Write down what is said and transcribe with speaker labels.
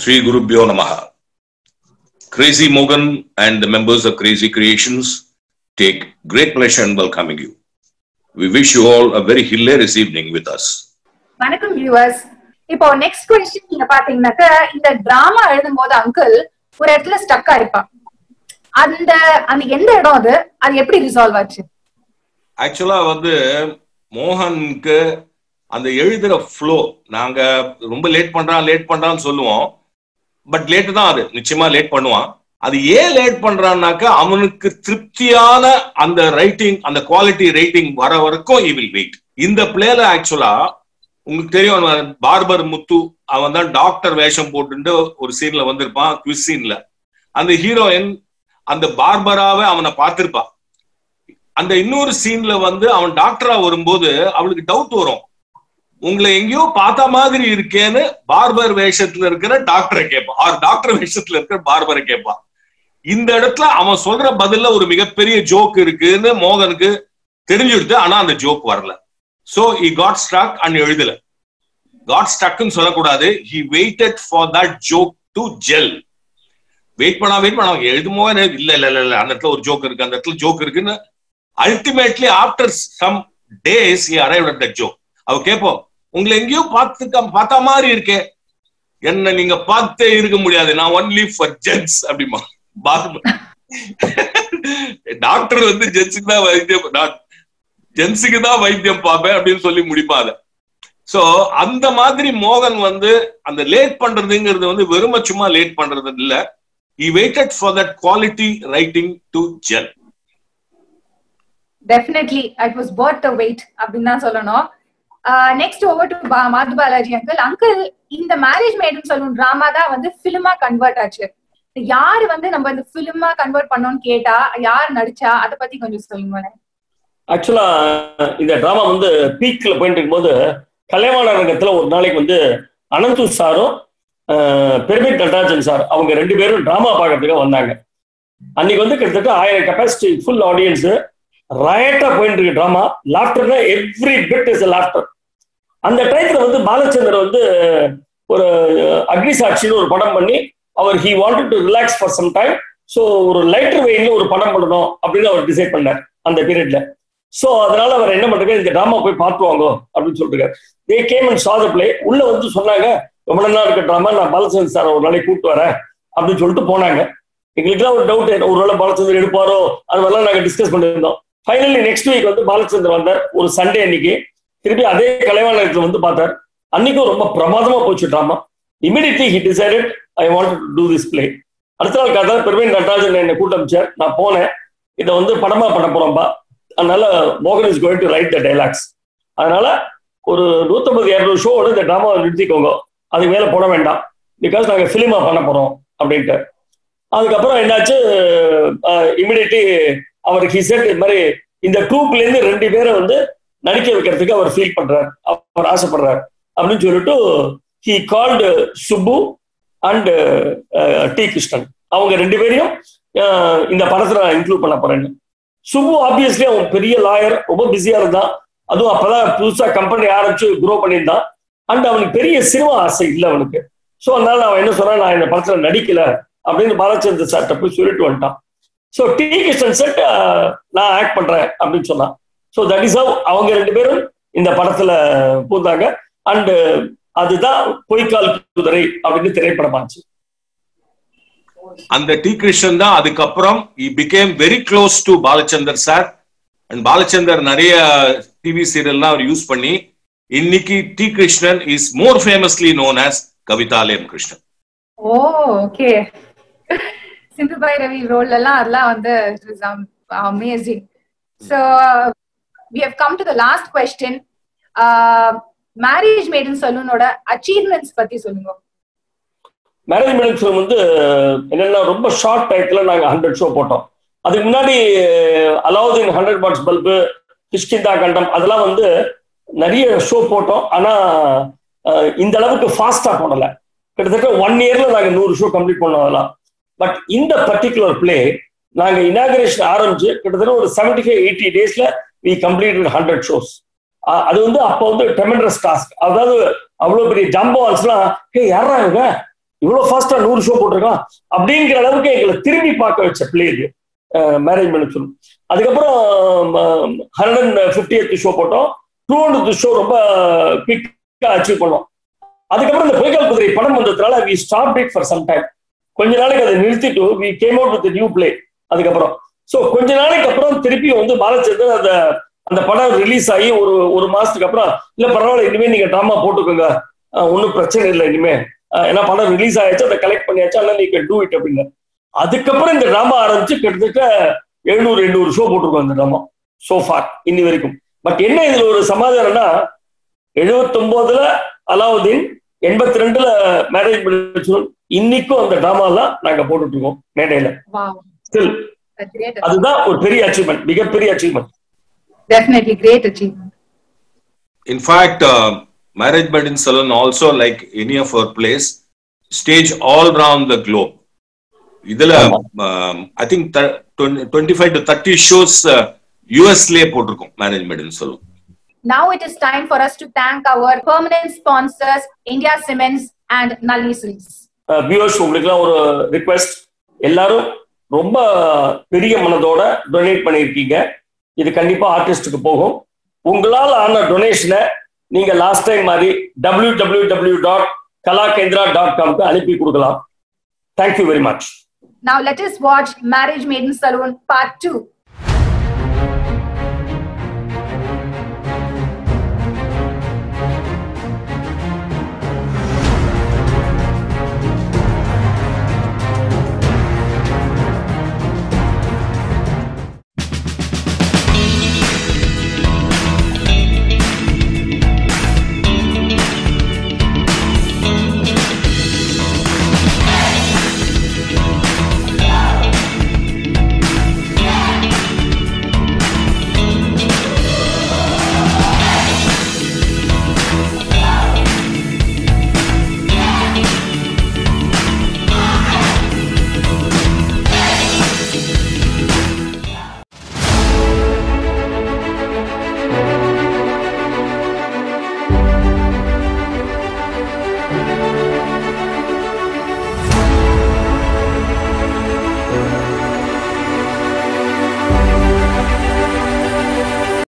Speaker 1: Sri Gurubhyo Namaha. Crazy Mogan and the members of Crazy Creations take great pleasure in welcoming you. We wish you all a very hilarious evening with us.
Speaker 2: வணக்கம் viewers இப்போ next question நீங்க பாத்தீங்கன்னாக்க இந்த drama எழுதும் போது uncle ஒரு இடத்துல stuck ஆயிருப்பான் அந்த அந்த எந்த இடம் அது அது எப்படி ரிசால்வ் ஆச்சு
Speaker 1: ஆக்சுவலா வந்து மோகனுக்கு அந்த எழுதுற ஃப்ளோ நாங்க ரொம்ப லேட் பண்றான் லேட் பண்றான்னு சொல்லுவோம் பட் லேட் தான் அது நிச்சயமா லேட் பண்ணுவான் அது ஏன் லேட் பண்றான்னாக்க அவனுக்கு திருப்தியான அந்த ரைட்டிங் அந்த குவாலிட்டி ரைட்டிங் வர வரைக்கும் he will வெயிட் இந்த பிளேல ஆக்சுவலா உங்களுக்கு தெரியும் அவன் பார்பர் முத்து அவன் தான் டாக்டர் வேஷம் போட்டுட்டு ஒரு சீன்ல வந்திருப்பான் குவிஸ் சீன்ல அந்த ஹீரோயின் அந்த பார்பராவே அவனை பார்த்திருப்பான் அந்த இன்னொரு சீன்ல வந்து அவன் டாக்டரா வரும்போது அவளுக்கு டவுட் வரும் உங்களை எங்கேயோ பார்த்த மாதிரி இருக்கேன்னு பார்பர் வேஷத்துல இருக்கிற டாக்டரை கேட்பான் ஆர் டாக்டர் வேஷத்துல இருக்கிற பார்பரை கேட்பான் இந்த இடத்துல அவன் சொல்ற பதில்ல ஒரு மிகப்பெரிய ஜோக் இருக்குன்னு மோகனுக்கு தெரிஞ்சுடுது ஆனா அந்த ஜோக் வரல so he got stuck and எழுதல got stuckன்னு சொல்லக்கூடாது he waited for that joke to gel wait பண்ணா வெயிட் பண்ணா எழுதும் போது இல்ல இல்ல இல்ல இல்ல அந்த இடத்துல ஒரு ஜோக் இருக்கு அந்த இடத்துல ஜோக் இருக்குன்னு ultimately after some days he arrived at that joke அவ கேட்போம் உங்களை எங்கேயோ பார்த்துக்க பார்த்த மாதிரி இருக்கே என்ன நீங்க பார்த்தே இருக்க முடியாது நான் ஒன்லி ஃபார் ஜென்ஸ் அப்படிமா டாக்டர் வந்து ஜென்ஸுக்கு தான் வைத்தியம் ஜென்ஸுக்கு தான் வைத்தியம் பார்ப்பேன் அப்படின்னு சொல்லி முடிப்பாங்க சோ அந்த மாதிரி மோகன் வந்து அந்த லேட் பண்றதுங்கிறது வந்து வெறும சும்மா லேட் பண்றது இல்ல he waited for that quality writing to gel
Speaker 2: definitely it was worth the wait அப்படின்னு தான் சொல்லணும் next over to Madhu Balaji uncle uncle இந்த மேரேஜ் மேடுன்னு சொல்லும் டிராமா தான் வந்து பிலிமா கன்வெர்ட் ஆச்சு யாரு வந்து நம்ம இந்த பிலிமா கன்வெர்ட் பண்ணோம்னு கேட்டா யார் நடிச்சா அதை பத்தி கொஞ்சம் சொல்லுங்க
Speaker 3: ஆக்சுவலா இந்த டிராமா வந்து பீக்ல போயிட்டு இருக்கும்போது கலைவாண ரங்கத்துல ஒரு நாளைக்கு வந்து அனந்து சாரும் பெருமிட் நடராஜன் சார் அவங்க ரெண்டு பேரும் டிராமா பார்க்கறதுக்கு வந்தாங்க அன்னைக்கு வந்து கிட்டத்தட்ட ஆயிரம் கெப்பாசிட்டி ஃபுல் ஆடியன்ஸ் ரயட்டா போயிட்டு இருக்கு டிராமா லாஃப்டர்னா எவ்ரி பிட் இஸ் லாஃப்டர் அந்த டயத்துல வந்து பாலச்சந்தர் வந்து ஒரு அக்னி சாட்சின்னு ஒரு படம் பண்ணி அவர் he wanted to relax for some time so ஒரு லைட்டர் வெயின்ல ஒரு படம் பண்ணணும் அப்படின்னு அவர் டிசைட் பண்ணார் அந்த பீரியட்ல ஸோ அதனால அவர் என்ன பண்றாரு இந்த டிராமா போய் பார்த்துவாங்க அப்படின்னு சொல்லிட்டு they came and saw the play உள்ள வந்து சொன்னாங்க ரொம்ப நல்லா இருக்க டிராமா நான் பாலச்சந்தர் சார் ஒரு நாளைக்கு கூப்பிட்டு வரேன் அப்படின்னு சொல்லிட்டு போனாங்க எங்களுக்குலாம் ஒரு டவுட் ஒருவேளை பாலச்சந்தர் எடுப்பாரோ அது மாதிரிலாம் நாங்கள் டிஸ்கஸ் பண்ணியிருந்தோம் ஃபைனலி நெக்ஸ்ட் வீக் வந்து பாலச்சந்தர் வந்தார் ஒரு சண்டே அன்னைக்கு திருப்பி அதே கலைவாணத்தில் வந்து பார்த்தார் அன்னைக்கும் ரொம்ப பிரமாதமா போச்சு drama immediately he decided I want to do this play அடுத்த நாள் கதை பிரவீன் நடராஜன் என்னை கூட்டமிச்சார் நான் போனேன் இதை வந்து படமா பண்ண போறோம்பா அதனால மோகன் is going to write the dialogues அதனால ஒரு நூத்தம்பது இரநூறு ஷோவோட இந்த டிராமாவை நிறுத்திக்கோங்க அதுக்கு மேல போட வேண்டாம் பிகாஸ் நாங்கள் ஃபிலிமா பண்ண போறோம் அப்படின்ட்டு அதுக்கப்புறம் என்னாச்சு இமிடியட்லி அவர் ஹி செட் இது மாதிரி இந்த ட்ரூப்ல இருந்து ரெண்டு பேரை வந்து நடிக்க வைக்கிறதுக்கு அவர் ஃபீல் பண்றார் அவர் ஆசைப்படுறார் அப்படின்னு சொல்லிட்டு he called Subbu and T Krishnan அவங்க ரெண்டு பேரையும் இந்த படத்துல நான் இன்க்ளூட் பண்ண போறேன்னு சுப்பு ஆப்வியஸ்லி அவன் பெரிய லாயர் ரொம்ப பிஸியா இருந்தான் அதுவும் அப்பதான் புதுசா கம்பெனி ஆரம்பிச்சு குரோ பண்ணியிருந்தான் அண்ட் அவனுக்கு பெரிய சினிமா ஆசை இல்லை அவனுக்கு ஸோ அதனால அவன் என்ன சொன்னா நான் இந்த படத்துல நடிக்கல அப்படின்னு பாலச்சந்திர சார்ட்ட போய் சொல்லிட்டு வந்துட்டான் ஸோ டி கிருஷ்ணன் செட் நான் ஆக்ட் பண்றேன் அப்படின்னு சொன்னான் ஸோ தட் இஸ் ஹவ் அவங்க ரெண்டு பேரும் இந்த படத்துல பூந்தாங்க அண்ட் அதுதான் பொய்க்கால் குதிரை அப்படின்னு திரைப்படமாச்சு
Speaker 1: அந்த டி கிருஷ்ணன் தான் அதுக்கப்புறம் he became very close to Balachander sir and Balachander நிறைய டிவி சீரியல்லாம் அவர் யூஸ் பண்ணி இன்னைக்கு T Krishnan is more famously known as Kavithalayam Krishnan
Speaker 2: oh okay Sindhu Bhairavi role எல்லாம் அதெல்லாம் வந்து amazing so we have come to the last question marriage made in சலூனோட அச்சீவ்மெண்ட்ஸ் பத்தி சொல்லுங்க
Speaker 3: மேரேஜ் மேடன் சலூன் வந்து என்னன்னா ரொம்ப ஷார்ட் டைத்துல நாங்க ஹண்ட்ரட் ஷோ போட்டோம் அதுக்கு முன்னாடி Alavudeen hundred watts bulb Kishkindha Kandam அதெல்லாம் வந்து நிறைய ஷோ போட்டோம் ஆனா இந்த அளவுக்கு ஃபாஸ்டா போடல கிட்டத்தட்ட ஒன் இயர்ல நாங்க நூறு ஷோ கம்ப்ளீட் பண்ணோம் அதெல்லாம் பட் இந்த பர்டிகுலர் பிளே நாங்க இனாகிரேஷன் ஆரம்பிச்சு கிட்டத்தட்ட ஒரு செவன்டி ஃபைவ் எயிட்டி டேஸ்ல வி கம்ப்ளீட் ஹண்ட்ரட் ஷோஸ் அது வந்து அப்போ வந்து டெமெண்ட்ரஸ் டாஸ்க் அதாவது அவ்வளவு பெரிய ஜம்பால்ஸ்லாம் ஹே யாரா இவங்க இவ்வளவு ஃபாஸ்டா நூறு ஷோ போட்டிருக்கான் அப்படிங்கிற அளவுக்கு எங்களை திரும்பி பார்க்க வச்ச பிளே இது மேனேஜ்மெண்ட் சொல்லணும் அதுக்கப்புறம் ஹண்ட்ரட் அண்ட் ஃபிஃப்டி ஷோ போட்டோம் டூ ஹண்ட்ரட் ஷோ ரொம்ப குவிக்கா அச்சீவ் பண்ணோம் அதுக்கப்புறம் இந்த பொய்கால் குதிரை படம் வந்ததுனால we stop it for some time கொஞ்ச நாளைக்கு அதை நிறுத்திட்டு we came out with new play அதுக்கப்புறம் ஸோ கொஞ்ச நாளைக்கு அப்புறம் திருப்பி வந்து பாலச்சந்தர் அந்த அந்த படம் ரிலீஸ் ஆகி ஒரு ஒரு மாசத்துக்கு அப்புறம் இல்ல பரவாயில்ல இனிமே நீங்க ட்ராமா போட்டுக்கோங்க ஒன்றும் பிரச்சனை இல்லை இனிமே ஏன்னா படம் ரிலீஸ் ஆயிடுச்சு அதை கலெக்ட் பண்ணியாச்சு அதனால நீ டூ இட் அப்படின்னு அதுக்கப்புறம் இந்த ட்ராமா ஆரம்பிச்சு கிட்டத்தட்ட எழுநூறு எண்ணூறு ஷோ போட்டிருக்கோம் இந்த ட்ராமா சோ ஃபார் இன்னி வரைக்கும் பட் என்ன இதுல ஒரு சமாதானம்னா எழுபத்தொன்பதுல அலாவுதீன் எண்பத்தி ரெண்டுல மேரேஜ் இன்னைக்கும் அந்த ட்ராமாலாம் நாங்க போட்டுட்டு இருக்கோம் மேடையில ஸ்டில் அதுதான் ஒரு பெரிய அச்சீவ்மெண்ட் மிகப்பெரிய achievement
Speaker 2: Definitely great achievement.
Speaker 1: In fact, uh, Marriage Wedding Salon also, like any of our plays, stage all around the globe. இதுல I think twenty five to thirty shows யூஎஸ்லயே போட்டிருக்கோம் மேனேஜ்மெண்ட் சொல்லுவோம்
Speaker 2: Now it is time for us to thank our permanent sponsors, India Cements and Nalini Silks.
Speaker 3: Viewers உங்களுக்குலாம் ஒரு request எல்லாரும் ரொம்ப பெரிய மனதோட டொனேட் பண்ணியிருக்கீங்க இது கண்டிப்பா ஆர்டிஸ்டுக்கு போகும் உங்களால் ஆன டொனேஷனை நீங்க லாஸ்ட் டைம் மாதிரி W W W dot Kalakendra dot காம்க்கு அனுப்பி கொடுக்கலாம் thank you very much
Speaker 2: Now let us watch Marriage Maiden Saloon Part 2.